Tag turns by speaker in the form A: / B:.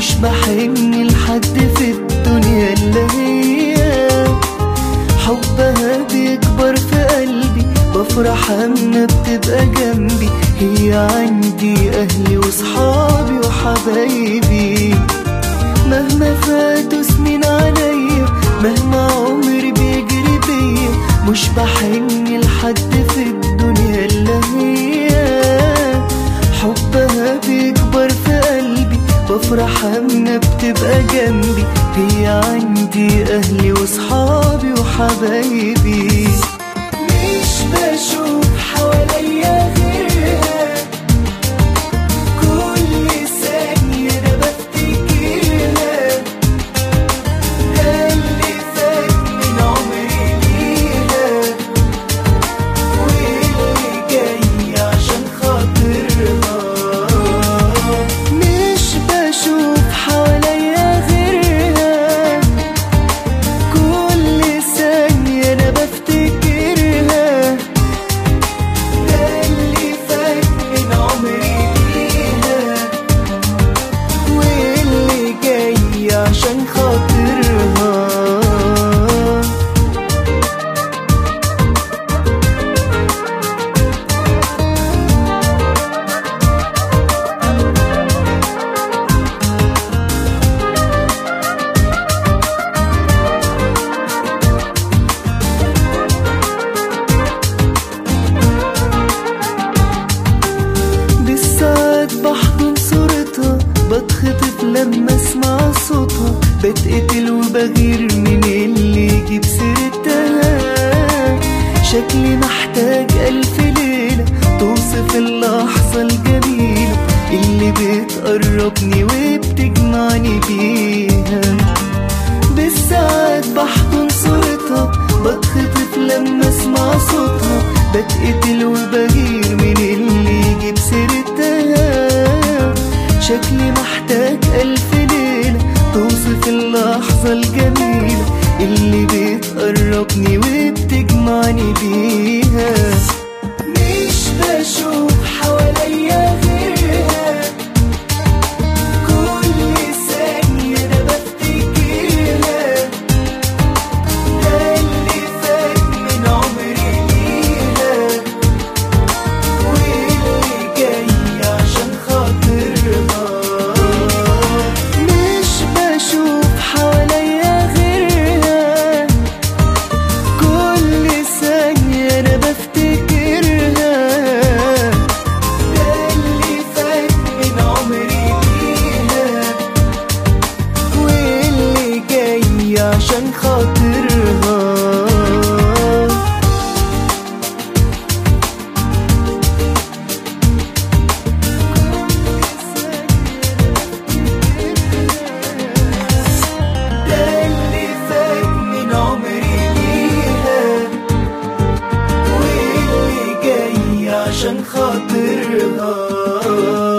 A: مش بحن لحد في الدنيا اللي هي حبها بيكبر في قلبي بفرح اما بتبقى جنبي هي عندي اهلي وصحابي وحبايبي مهما فاتوا سنين عليا مهما عمري بيجري بيا مش بحن لحد في الدنيا اللي هي حبها بيكبر في قلبي بفرح اما بتبقى جنبي هي عندي اهلي وصحابي وحبايبي مش بشوف حواليا غيرها كل ثانية أنا بفتكرها ده اللي فات من عمري ليها واللي جاي عشان خاطرها مش بشوف حواليا غيرها كل ثانية أنا بفتكرها ده اللي فات من عمري ليها واللي جاي عشان خاطرها بالساعات بحضن صورتها بتخطف لما اسمع صوتها بتقتل وبغير من اللي يجيب سيرتها شكلي محتاج ألف ليلة توصف اللحظة الجميلة اللي بتقربني وبتجمعني بيها بالساعات بحضن صورتها بتخطف لما اسمع صوتها بتقتل وبغير من اللي يجيب سيرتها شكلي محتاج ألف ليلة توصف اللحظة الجميلة اللي بتقربني وبتجمعني بيها مش بشوف حواليا غيرها كل ثانية أنا بفتكرها ده اللي فات من عمري ليها واللي جاي عشان خاطرها مش بشوف حواليا غيرها كل ثانية أنا بفتكرها ده اللي فات من عمري ليها واللي جاي عشان خاطرها ده اللي فات من عمري ليها واللي جاي عشان خاطرها